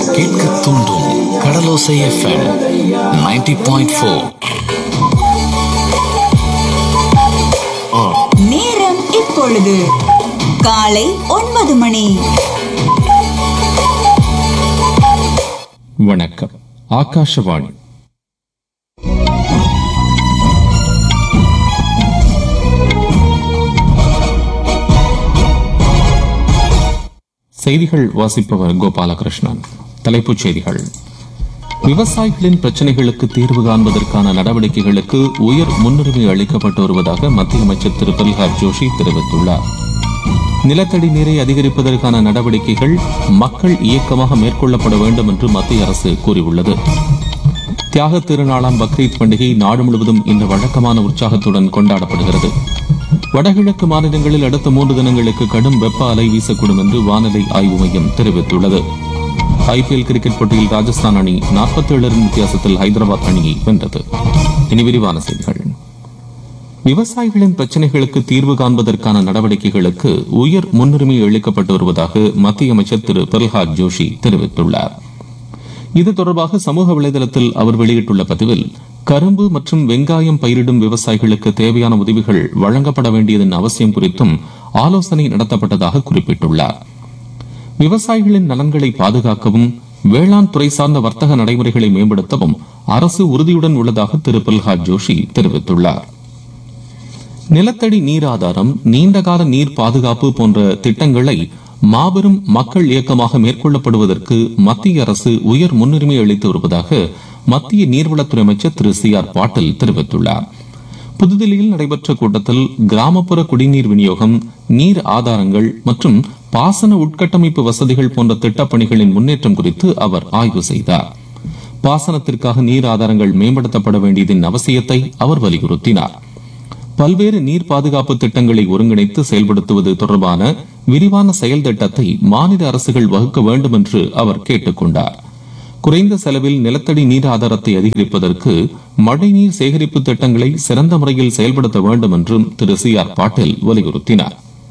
கேட்க தூண்டும் கடலோசை FM 90.4 point four நேரம் இப்பொழுது காலை ஒன்பது மணி வணக்கம் ஆகாஷவாணி செய்திகள் வாசிப்பவர் கோபாலகிருஷ்ணன் தலைப்புச் செய்திகள் விவசாயிகளின் பிரச்சினைகளுக்கு தீர்வு காண்பதற்கான நடவடிக்கைகளுக்கு உயர் முன்னுரிமை அளிக்கப்பட்டு வருவதாக மத்திய அமைச்சர் திரு பிரல்ஹாத் ஜோஷி தெரிவித்துள்ளார் நிலத்தடி நீரை அதிகரிப்பதற்கான நடவடிக்கைகள் மக்கள் இயக்கமாக மேற்கொள்ளப்பட வேண்டும் என்று மத்திய அரசு கூறியுள்ளது தியாக திருநாளாம் பக்ரீத் பண்டிகை நாடு முழுவதும் இன்று வழக்கமான உற்சாகத்துடன் கொண்டாடப்படுகிறது வடகிழக்கு மாநிலங்களில் அடுத்த மூன்று தினங்களுக்கு கடும் வெப்ப அலை வீசக்கூடும் என்று வானிலை ஆய்வு மையம் தெரிவித்துள்ளது ஐபிஎல் கிரிக்கெட் போட்டியில் ராஜஸ்தான் அணி 47 ரன் வித்தியாசத்தில் ஹைதராபாத் அணியை வென்றது இனி விரிவான செய்திகள் விவசாயிகளின் பிரச்சினைகளுக்கு தீர்வு காண்பதற்கான நடவடிக்கைகளுக்கு உயர் முன்னுரிமை அளிக்கப்பட்டு வருவதாக மத்திய அமைச்சர் திரு பிரல்ஹாத் ஜோஷி தெரிவித்துள்ளார் இது தொடர்பாக சமூக வலைதளத்தில் அவர் வெளியிட்டுள்ள பதிவில் கரும்பு மற்றும் வெங்காயம் பயிரிடும் விவசாயிகளுக்கு தேவையான உதவிகள் வழங்கப்பட வேண்டியதன் அவசியம் குறித்தும் ஆலோசனை நடத்தப்பட்டதாக குறிப்பிட்டுள்ளார் விவசாயிகளின் நலன்களை பாதுகாக்கவும் வேளாண் துறை சார்ந்த வர்த்தக நடைமுறைகளை மேம்படுத்தவும் அரசு உறுதியுடன் உள்ளதாக திரு பிரல்ஹாத் ஜோஷி தெரிவித்துள்ளார் நிலத்தடி நீர் ஆதாரம் நீண்டகால நீர் பாதுகாப்பு போன்ற திட்டங்களை மாபெரும் மக்கள் இயக்கமாக மேற்கொள்ளப்படுவதற்கு மத்திய அரசு உயர் முன்னுரிமை அளித்து வருவதாக மத்திய நீர்வளத்துறை அமைச்சர் திரு சி ஆர் பாட்டீல் தெரிவித்துள்ளார் புதுதில்லியில் நடைபெற்ற கூட்டத்தில் கிராமப்புற குடிநீர் விநியோகம் நீர் ஆதாரங்கள் மற்றும் பாசன உட்கட்டமைப்பு வசதிகள் போன்ற திட்டப்பணிகளின் முன்னேற்றம் குறித்து அவர் ஆய்வு செய்தார் பாசனத்திற்காக நீர் ஆதாரங்கள் மேம்படுத்தப்பட வேண்டியதன் அவசியத்தை அவர் வலியுறுத்தினார் பல்வேறு நீர் பாதுகாப்பு திட்டங்களை ஒருங்கிணைத்து செயல்படுத்துவது தொடர்பான விரிவான செயல் திட்டத்தை மாநில அரசுகள் வகுக்க வேண்டும் என்று அவர் கேட்டுக் கொண்டார் குறைந்த செலவில் நிலத்தடி நீர் ஆதாரத்தை அதிகரிப்பதற்கு மழைநீர் சேகரிப்பு திட்டங்களை சிறந்த முறையில் செயல்படுத்த வேண்டும் என்றும் திரு சி ஆர் பாட்டீல் வலியுறுத்தினார்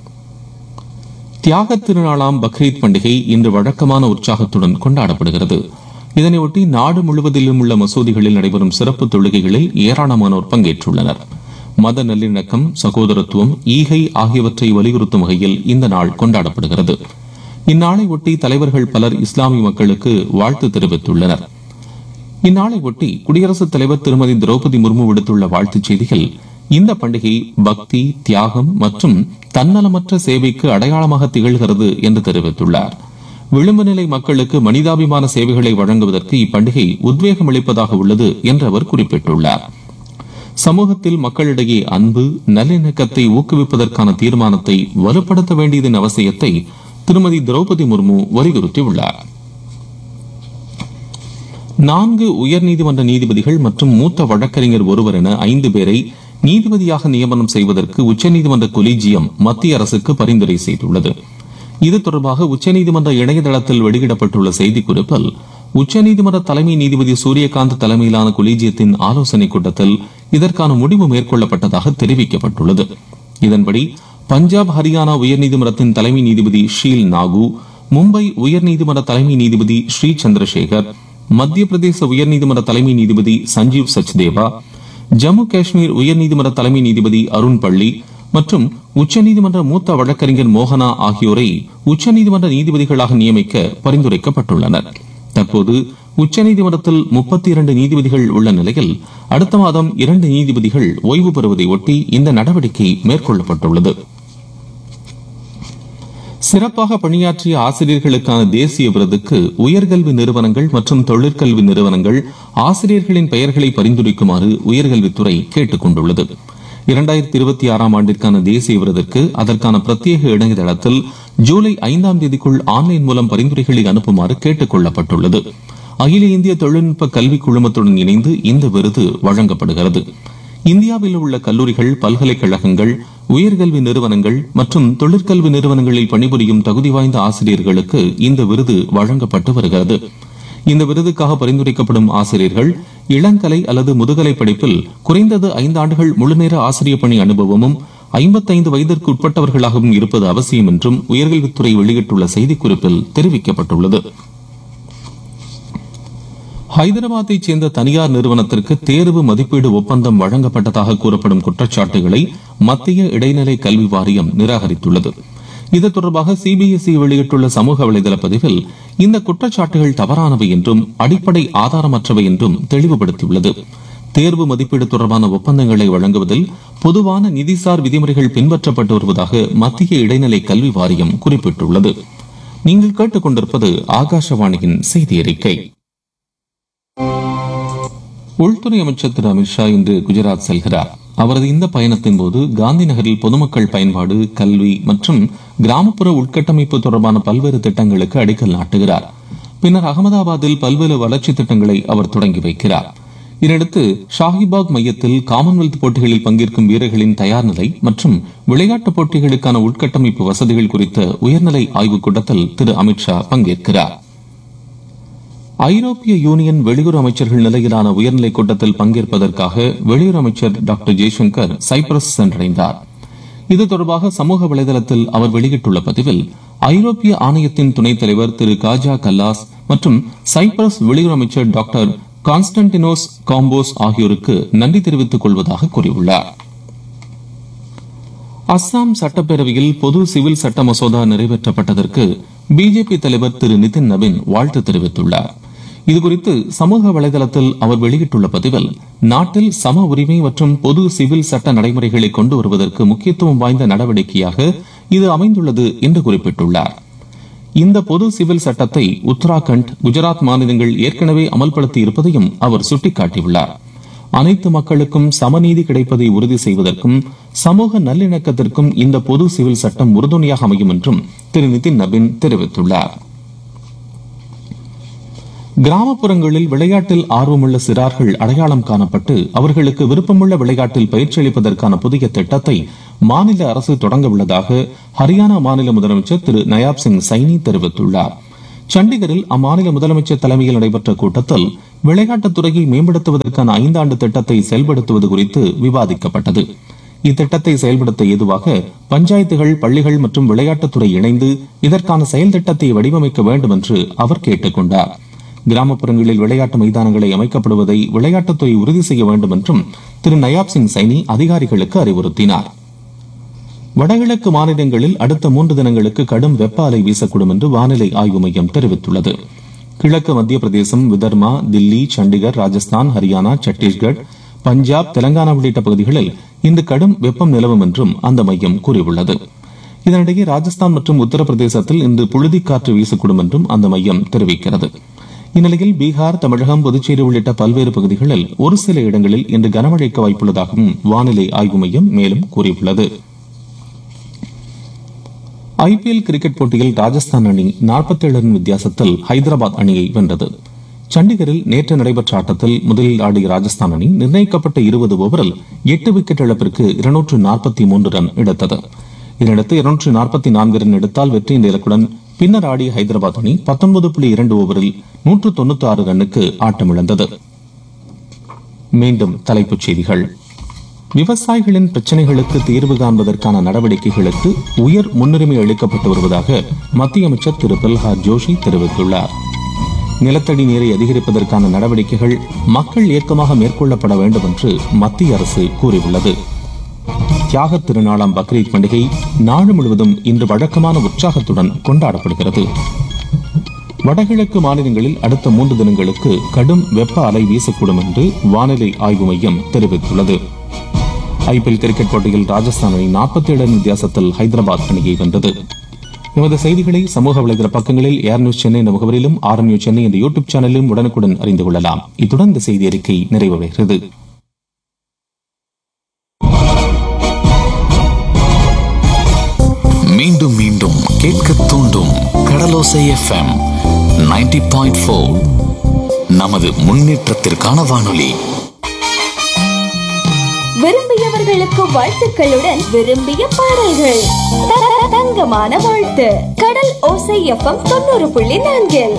தியாக திருநாளாம் பக்ரீத் பண்டிகை இன்று வழக்கமான உற்சாகத்துடன் கொண்டாடப்படுகிறது இதனையொட்டி நாடு முழுவதிலும் உள்ள மசூதிகளில் நடைபெறும் சிறப்பு தொழுகைகளில் ஏராளமானோர் பங்கேற்றுள்ளனர் மத நல்லிணக்கம் சகோதரத்துவம் ஈகை ஆகியவற்றை வலியுறுத்தும் வகையில் இந்த நாள் கொண்டாடப்படுகிறது இந்நாளை ஒட்டி தலைவர்கள் பலர் இஸ்லாமிய மக்களுக்கு வாழ்த்து தெரிவித்துள்ளனர் இந்நாளை ஒட்டி குடியரசுத் தலைவர் திருமதி திரௌபதி முர்மு விடுத்துள்ள வாழ்த்துச் செய்தியில் இந்த பண்டிகை பக்தி தியாகம் மற்றும் தன்னலமற்ற சேவைக்கு அடையாளமாக திகழ்கிறது என்று தெரிவித்துள்ளார் விளிம்பு நிலை மக்களுக்கு மனிதாபிமான சேவைகளை வழங்குவதற்கு இப்பண்டிகை உத்வேகம் அளிப்பதாக உள்ளது என்று அவர் குறிப்பிட்டுள்ளார் சமூகத்தில் மக்களிடையே அன்பு நல்லிணக்கத்தை ஊக்குவிப்பதற்கான தீர்மானத்தை வலுப்படுத்த வேண்டியதன் அவசியத்தை திருமதி திரௌபதி முர்மு வலியுறுத்தியுள்ளார் நான்கு உயர்நீதிமன்ற நீதிபதிகள் மற்றும் மூத்த வழக்கறிஞர் ஒருவர் என ஐந்து பேரை நீதிபதியாக நியமனம் செய்வதற்கு உச்சநீதிமன்ற கொலிஜியம் மத்திய அரசுக்கு பரிந்துரை செய்துள்ளது இது தொடர்பாக உச்சநீதிமன்ற இணையதளத்தில் வெளியிடப்பட்டுள்ள செய்திக்குறிப்பில் உச்சநீதிமன்ற தலைமை நீதிபதி சூரியகாந்த் தலைமையிலான கொலிஜியத்தின் ஆலோசனைக் கூட்டத்தில் இதற்கான முடிவு மேற்கொள்ளப்பட்டதாக தெரிவிக்கப்பட்டுள்ளது இதன்படி பஞ்சாப் ஹரியானா உயர்நீதிமன்றத்தின் தலைமை நீதிபதி ஷீல் நாகு மும்பை உயர்நீதிமன்ற தலைமை நீதிபதி ஸ்ரீ சந்திரசேகர் மத்திய பிரதேச உயர்நீதிமன்ற தலைமை நீதிபதி சஞ்சீவ் சச்தேவா ஜம்மு காஷ்மீர் உயர்நீதிமன்ற தலைமை நீதிபதி அருண் பள்ளி மற்றும் உச்சநீதிமன்ற மூத்த வழக்கறிஞர் மோகனா ஆகியோரை உச்சநீதிமன்ற நீதிபதிகளாக நியமிக்க பரிந்துரைக்கப்பட்டுள்ளனர் தற்போது உச்சநீதிமன்றத்தில் முப்பத்தி இரண்டு நீதிபதிகள் உள்ள நிலையில் அடுத்த மாதம் இரண்டு நீதிபதிகள் ஓய்வு பெறுவதை ஒட்டி இந்த நடவடிக்கை மேற்கொள்ளப்பட்டுள்ளது சிறப்பாக பணியாற்றிய ஆசிரியர்களுக்கான தேசிய விருதுக்கு உயர்கல்வி நிறுவனங்கள் மற்றும் தொழிற்கல்வி நிறுவனங்கள் ஆசிரியர்களின் பெயர்களை பரிந்துரைக்குமாறு உயர்கல்வித்துறை கேட்டுக் கொண்டுள்ளது இரண்டாயிரத்தி இருபத்தி ஆறாம் ஆண்டிற்கான தேசிய விருதுக்கு அதற்கான பிரத்யேக இணையதளத்தில் ஜூலை ஐந்தாம் தேதிக்குள் ஆன்லைன் மூலம் பரிந்துரைகளை அனுப்புமாறு கேட்டுக் கொள்ளப்பட்டுள்ளது அகில இந்திய தொழில்நுட்ப கல்விக் குழுமத்துடன் இணைந்து இந்த விருது வழங்கப்படுகிறது இந்தியாவில் உள்ள கல்லூரிகள் பல்கலைக்கழகங்கள் உயர்கல்வி நிறுவனங்கள் மற்றும் தொழிற்கல்வி நிறுவனங்களில் பணிபுரியும் தகுதி வாய்ந்த ஆசிரியர்களுக்கு இந்த விருது வழங்கப்பட்டு வருகிறது இந்த விருதுக்காக பரிந்துரைக்கப்படும் ஆசிரியர்கள் இளங்கலை அல்லது முதுகலை படிப்பில் குறைந்தது ஐந்து ஆண்டுகள் முழுநேர ஆசிரிய பணி அனுபவமும் ஐம்பத்தைந்து வயதிற்கு உட்பட்டவர்களாகவும் இருப்பது அவசியம் என்றும் உயர்கல்வித்துறை வெளியிட்டுள்ள செய்திக்குறிப்பில் தெரிவிக்கப்பட்டுள்ளது ஹைதராபாத்தைச் சேர்ந்த தனியார் நிறுவனத்திற்கு தேர்வு மதிப்பீடு ஒப்பந்தம் வழங்கப்பட்டதாக கூறப்படும் குற்றச்சாட்டுகளை மத்திய இடைநிலை கல்வி வாரியம் நிராகரித்துள்ளது இது தொடர்பாக சிபிஎஸ்இ வெளியிட்டுள்ள சமூக வலைதள பதிவில் இந்த குற்றச்சாட்டுகள் தவறானவை என்றும் அடிப்படை ஆதாரமற்றவை என்றும் தெளிவுபடுத்தியுள்ளது தேர்வு மதிப்பீடு தொடர்பான ஒப்பந்தங்களை வழங்குவதில் பொதுவான நிதிசார் விதிமுறைகள் பின்பற்றப்பட்டு வருவதாக மத்திய இடைநிலை கல்வி வாரியம் குறிப்பிட்டுள்ளது நீங்கள் கேட்டுக்கொண்டிருப்பது ஆகாஷவாணியின் செய்தி அறிக்கை உள்துறை அமைச்சர் திரு அமித்ஷா இன்று குஜராத் செல்கிறார் அவரது இந்த பயணத்தின் போது காந்தி நகரில் பொதுமக்கள் பயன்பாடு கல்வி மற்றும் கிராமப்புற உட்கட்டமைப்பு தொடர்பான பல்வேறு திட்டங்களுக்கு அடிக்கல் நாட்டுகிறார் பின்னர் அகமதாபாத்தில் பல்வேறு வளர்ச்சி திட்டங்களை அவர் தொடங்கி வைக்கிறார் இதனையடுத்து ஷாஹிபாக் மையத்தில் காமன்வெல்த் போட்டிகளில் பங்கேற்கும் வீரர்களின் தயார் நிலை மற்றும் விளையாட்டுப் போட்டிகளுக்கான உட்கட்டமைப்பு வசதிகள் குறித்த உயர்நிலை ஆய்வுக் கூட்டத்தில் திரு அமித்ஷா பங்கேற்கிறார் ஐரோப்பிய யூனியன் வெளியுறவு அமைச்சர்கள் நிலையிலான உயர்நிலை கூட்டத்தில் பங்கேற்பதற்காக வெளியுறவு அமைச்சர் டாக்டர் ஜெய்சங்கர் சைப்ரஸ் சென்றடைந்தார் இது தொடர்பாக சமூக வலைதளத்தில் அவர் வெளியிட்டுள்ள பதிவில் ஐரோப்பிய ஆணையத்தின் துணைத் தலைவர் திரு காஜா கல்லாஸ் மற்றும் சைப்ரஸ் வெளியுறவு அமைச்சர் டாக்டர் கான்ஸ்டன்டினோஸ் காம்போஸ் ஆகியோருக்கு நன்றி தெரிவித்துக் கொள்வதாக கூறியுள்ளார் அஸ்ஸாம் சட்டப்பேரவையில் பொது சிவில் சட்ட மசோதா நிறைவேற்றப்பட்டதற்கு பிஜேபி தலைவர் திரு நிதின் நபின் வாழ்த்து தெரிவித்துள்ளார் இதுகுறித்து சமூக வலைதளத்தில் அவர் வெளியிட்டுள்ள பதிவில் நாட்டில் சம உரிமை மற்றும் பொது சிவில் சட்ட நடைமுறைகளை கொண்டு வருவதற்கு முக்கியத்துவம் வாய்ந்த நடவடிக்கையாக இது அமைந்துள்ளது என்று குறிப்பிட்டுள்ளார் இந்த பொது சிவில் சட்டத்தை உத்தராகண்ட் குஜராத் மாநிலங்கள் ஏற்கனவே அமல்படுத்தி இருப்பதையும் அவர் சுட்டிக்காட்டியுள்ளார் அனைத்து மக்களுக்கும் சமநீதி கிடைப்பதை உறுதி செய்வதற்கும் சமூக நல்லிணக்கத்திற்கும் இந்த பொது சிவில் சட்டம் உறுதுணையாக அமையும் என்றும் திரு நிதின் நபின் தெரிவித்துள்ளார் கிராமப்புறங்களில் விளையாட்டில் ஆர்வமுள்ள சிறார்கள் அடையாளம் காணப்பட்டு அவர்களுக்கு விருப்பமுள்ள விளையாட்டில் பயிற்சி அளிப்பதற்கான புதிய திட்டத்தை மாநில அரசு தொடங்க உள்ளதாக ஹரியானா மாநில முதலமைச்சர் திரு நயாப் சிங் சைனி தெரிவித்துள்ளார் சண்டிகரில் அம்மாநில முதலமைச்சர் தலைமையில் நடைபெற்ற கூட்டத்தில் விளையாட்டுத் துறையை மேம்படுத்துவதற்கான ஐந்தாண்டு திட்டத்தை செயல்படுத்துவது குறித்து விவாதிக்கப்பட்டது இத்திட்டத்தை செயல்படுத்த ஏதுவாக பஞ்சாயத்துகள் பள்ளிகள் மற்றும் விளையாட்டுத்துறை இணைந்து இதற்கான செயல் திட்டத்தை வடிவமைக்க வேண்டும் என்று அவர் கேட்டுக் கொண்டார் கிராமப்புறங்களில் விளையாட்டு மைதானங்களை அமைக்கப்படுவதை விளையாட்டுத்துறை உறுதி செய்ய வேண்டும் என்றும் திரு நயாப் சிங் சைனி அதிகாரிகளுக்கு அறிவுறுத்தினார் வடகிழக்கு மாநிலங்களில் அடுத்த மூன்று தினங்களுக்கு கடும் வெப்ப அலை வீசக்கூடும் என்று வானிலை ஆய்வு மையம் தெரிவித்துள்ளது கிழக்கு மத்திய பிரதேசம் விதர்மா தில்லி சண்டிகர் ராஜஸ்தான் ஹரியானா சத்தீஸ்கர் பஞ்சாப் தெலங்கானா உள்ளிட்ட பகுதிகளில் இன்று கடும் வெப்பம் நிலவும் என்றும் அந்த மையம் கூறியுள்ளது இதனிடையே ராஜஸ்தான் மற்றும் உத்தரப்பிரதேசத்தில் இன்று புழுதிக்காற்று வீசக்கூடும் என்றும் அந்த மையம் தெரிவிக்கிறது இந்நிலையில் பீகார் தமிழகம் புதுச்சேரி உள்ளிட்ட பல்வேறு பகுதிகளில் ஒரு சில இடங்களில் இன்று கனமழைக்கு வாய்ப்புள்ளதாகவும் வானிலை ஆய்வு மையம் மேலும் கூறியுள்ளது ஐபிஎல் கிரிக்கெட் போட்டியில் ராஜஸ்தான் அணி 47 ரன் வித்தியாசத்தில் ஹைதராபாத் அணியை வென்றது சண்டிகரில் நேற்று நடைபெற்ற ஆட்டத்தில் முதலில் ஆடிய ராஜஸ்தான் அணி நிர்ணயிக்கப்பட்ட இருபது ஓவரில் எட்டு விக்கெட் இழப்பிற்கு இருநூற்று நாற்பத்தி மூன்று ரன் எடுத்தது இதனையடுத்து இருநூற்று நாற்பத்தி நான்கு ரன் எடுத்தால் வெற்றியின் இலக்குடன் பின்னர் ஆடிய ஹைதராபாத் அணி பத்தொன்பது புள்ளி இரண்டு ஓவரில் நூற்று தொண்ணூத்தி ஆறு ரன்னுக்கு ஆட்டமிழந்தது மீண்டும் தலைப்புச் செய்திகள் விவசாயிகளின் பிரச்சனைகளுக்கு தீர்வு காண்பதற்கான நடவடிக்கைகளுக்கு உயர் முன்னுரிமை அளிக்கப்பட்டு வருவதாக மத்திய அமைச்சர் திரு பிரல்ஹாத் ஜோஷி தெரிவித்துள்ளார் நிலத்தடி நீரை அதிகரிப்பதற்கான நடவடிக்கைகள் மக்கள் இயக்கமாக மேற்கொள்ளப்பட வேண்டும் என்று மத்திய அரசு கூறியுள்ளது தியாகத் திருநாளாம் பக்ரீத் பண்டிகை நாடு முழுவதும் இன்று வழக்கமான உற்சாகத்துடன் கொண்டாடப்படுகிறது வடகிழக்கு மாநிலங்களில் அடுத்த மூன்று தினங்களுக்கு கடும் வெப்ப அலை வீசக்கூடும் என்று வானிலை ஆய்வு மையம் தெரிவித்துள்ளது ஐபிஎல் கிரிக்கெட் போட்டியில் ராஜஸ்தான் அணி நாற்பத்தி ஏழு ரன் வித்தியாசத்தில் ஹைதராபாத் அணியை வென்றது எமது செய்திகளை சமூக வலைதள பக்கங்களில் ஏர் நியூஸ் சென்னை என்ற முகவரிலும் ஆர் நியூஸ் சென்னை என்ற யூடியூப் சேனலிலும் உடனுக்குடன் அறிந்து கொள்ளலாம் இத்துடன் இந்த செய்தி அறிக்கை நிறைவடைகிறது மீண்டும் மீண்டும் கேட்க தூண்டும் கடலோசை எஃப்எம் 90.4 பாயிண்ட் நமது முன்னேற்றத்திற்கான வானொலி விரும்பியவர்களுக்கு வாழ்த்துக்களுடன் விரும்பிய பாடல்கள் த- தங்கமான வாழ்த்து கடல் ஓசை எஃப்எம் தொண்ணூறு புள்ளி நான்கில்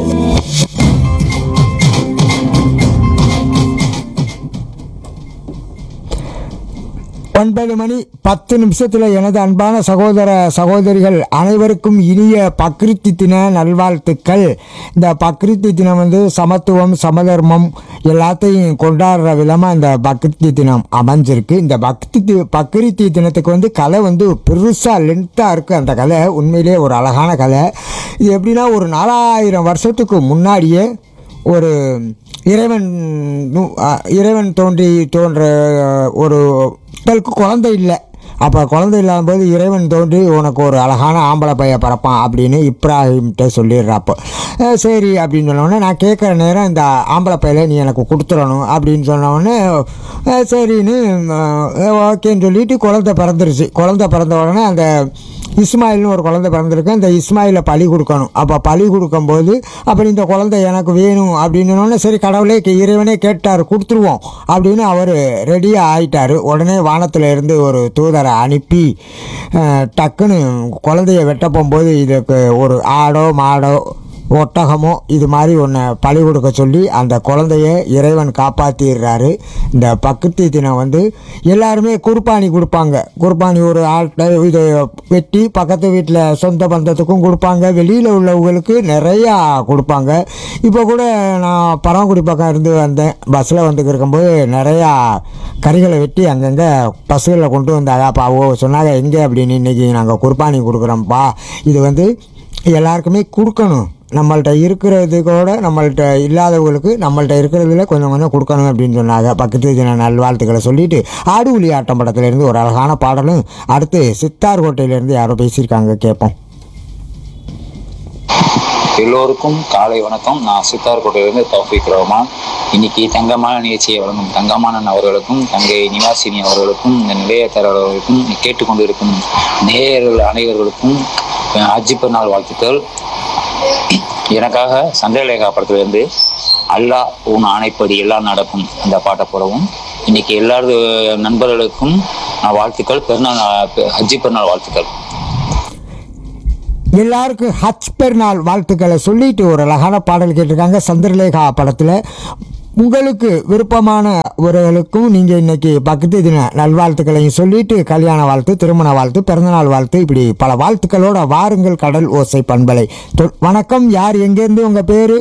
ஒன்பது ஒன்பது மணி பத்து நிமிஷத்தில் எனது அன்பான சகோதர சகோதரிகள் அனைவருக்கும் இனிய பக்ரித்தி தின நல்வாழ்த்துக்கள் இந்த பக்ரித்தி தினம் வந்து சமத்துவம் சமதர்மம் எல்லாத்தையும் கொண்டாடுற விதமாக இந்த பக்ரித்தி தினம் அமைஞ்சிருக்கு இந்த பக்தி தி- பக்ரித்தி தினத்துக்கு வந்து கலை வந்து பெருசாக லென்த்தாக இருக்குது அந்த கலை உண்மையிலே ஒரு அழகான கலை இது எப்படின்னா ஒரு நாலாயிரம் வருஷத்துக்கு முன்னாடியே ஒரு இறைவன் நு- அ, இறைவன் தோன்றி தோன்ற ஒரு மக்களுக்கு குழந்தை இல்லை அப்போ குழந்தை இல்லாத போது இறைவன் தோன்றி உனக்கு ஒரு அழகான ஆம்பளை பைய பிறப்பான் அப்படின்னு இப்ராஹிம்கிட்ட சொல்லிடுறாப்போ அஹ் சரி அப்படின்னு சொன்னோடனே நான் கேட்குற நேரம் இந்த ஆம்பளை பையில நீ எனக்கு கொடுத்துடணும் அப்படின்னு சொன்னோடனே அஹ் சரின்னு அஹ் ஓகேன்னு சொல்லிட்டு குழந்தை பிறந்துருச்சு குழந்தை பிறந்த உடனே அந்த இஸ்மாயில்னு ஒரு குழந்தை பிறந்திருக்கு அந்த இஸ்மாயிலை பலி கொடுக்கணும் அப்போ பலி கொடுக்கும்போது அப்படி இந்த குழந்தை எனக்கு வேணும் அப்படின்னு சொன்னோடனே சரி கடவுளே கே- இறைவனே கேட்டார் கொடுத்துருவோம் அப்படின்னு அவர் ரெடியாக ஆயிட்டார் உடனே வானத்தில் இருந்து ஒரு தூதரை அனுப்பி அஹ், டக்குன்னு குழந்தைய வெட்ட போகும்போது இதுக்கு ஒரு ஆடோ மாடோ ஒட்டகமோ இது மாதிரி ஒன்று பலி கொடுக்க சொல்லி அந்த குழந்தைய இறைவன் காப்பாற்றிடுறாரு இந்த பக்கத்து தினம் வந்து எல்லாருமே குர்பானி கொடுப்பாங்க குர்பானி ஒரு ஆட்டை இதை வெட்டி பக்கத்து வீட்டில் சொந்த பந்தத்துக்கும் கொடுப்பாங்க வெளியில் உள்ளவங்களுக்கு நிறையா கொடுப்பாங்க இப்போ கூட நான் பரமக்குடி பக்கம் இருந்து வந்தேன் பஸ்ஸில் வந்து இருக்கும்போது நிறையா கறிகளை வெட்டி அங்கங்கே பஸ்ஸுகளில் கொண்டு வந்தாங்க அப்போ அவங்க சொன்னாங்க எங்கே அப்படின்னு இன்றைக்கி நாங்கள் குர்பானி கொடுக்குறோம்ப்பா இது வந்து எல்லாருக்குமே கொடுக்கணும் நம்மள்ட்ட இருக்கிறது கூட நம்மள்ட்ட இல்லாதவங்களுக்கு நம்மள்ட்ட இருக்கிறதுல கொஞ்சம் கொஞ்சம் கொடுக்கணும் அப்படின்னு சொன்னாங்க பக்கத்து தின நல்வாழ்த்துக்களை சொல்லிட்டு ஆடுபுலி ஆட்டம் படத்துலேருந்து ஒரு அழகான பாடலும் அடுத்து சித்தார் கோட்டையிலேருந்து யாரோ பேசியிருக்காங்க கேட்போம் எல்லோருக்கும் காலை வணக்கம் நான் சித்தார்கோட்டையிலிருந்து தௌஃபிக் ரஹ்மான் இன்னைக்கு தங்கமான நிகழ்ச்சியை வழங்கும் தங்கமானன் அவர்களுக்கும் தங்கை நிவாசினி அவர்களுக்கும் இந்த நிலையத்தர் அவர்களுக்கும் கேட்டுக்கொண்டிருக்கும் நேயர்கள் அனைவர்களுக்கும் அஹ், ஹஜ்ஜி பெருநாள் வாழ்த்துக்கள் எனக்காக சந்திரலேகா படத்திலிருந்து அல்லாஹ் உன் ஆணைப்படி எல்லாம் நடக்கும் அந்த பாட்டை போடவும் இன்னைக்கு எல்லாரு நண்பர்களுக்கும் நான் வாழ்த்துக்கள் பெருநாள் ஹஜ்ஜி பெருநாள் வாழ்த்துக்கள் எல்லாருக்கும் ஹஜ் பெருநாள் வாழ்த்துக்களை சொல்லிட்டு ஒரு அழகான பாடல் கேட்டிருக்காங்க சந்திரலேகா படத்தில் உங்களுக்கு விருப்பமான உறவுகளுக்கும் நீங்கள் இன்னைக்கு பக்கத்து தின நல்வாழ்த்துக்களையும் சொல்லிட்டு கல்யாண வாழ்த்து திருமண வாழ்த்து பிறந்தநாள் வாழ்த்து இப்படி பல வாழ்த்துக்களோட வாருங்கள் கடல் ஓசை பண்பலை தொ- வணக்கம் யார் எங்கேருந்து உங்கள் பேர்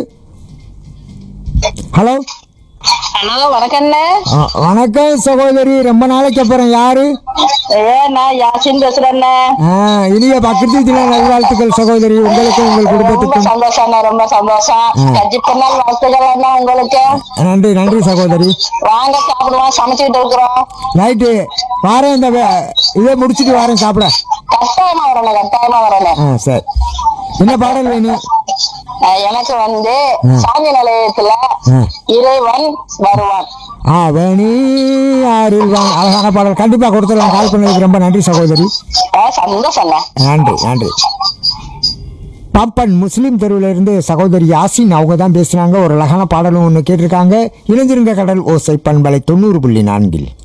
ஹலோ ஹலோ வணக்கண்ணே ஆ, வணக்கம் சகோதரி ரொம்ப நாளைக்கு அப்புறம் யாரு ஏ நான் யாசின் பேசுறேண்ணே ஆ, இனிய பக்கத்து தின நல்வாழ்த்துக்கள் சகோதரி உங்களுக்கும் உங்கள் ரொம்ப குடும்பத்துக்கும் சந்தோஷம்ண்ணே ரொம்ப சந்தோஷம் கட்சி பிறநாள் வாழ்த்துக்கள் அண்ணா உங்களுக்கு நன்றி நன்றி சகோதரி வாங்க சாப்பிடுவோம் சமைச்சுக்கிட்டு இருக்கிறோம் ரைட்டு வாரேன் இந்த வே- இதை முடிச்சுட்டு வாரேன் சாப்பிட கட்டாயமா வரணும் கட்டாயமா வரணும் ஆ சரி என்ன பாடல் வேணும் அஹ் எனக்கு வந்து சாமி நிலையத்துல ஆ. இறைவன் வருவான் ஆ வேணி ஆறில் வாங்க அழகான பாடல் கண்டிப்பாக கொடுத்துடலாம் கால் பண்ணதுக்கு ரொம்ப நன்றி சகோதரி அஹ் சந்தோஷம்ண்ணே நன்றி நன்றி பாப்பன் முஸ்லீம் தெருவில் இருந்து சகோதரி யாசின் அவங்க தான் பேசுனாங்க ஒரு அழகான பாடலும் ஒன்று கேட்டிருக்காங்க இணைஞ்சிருங்க கடல் ஓசை பண்பலை தொண்ணூறு புள்ளி நான்கில்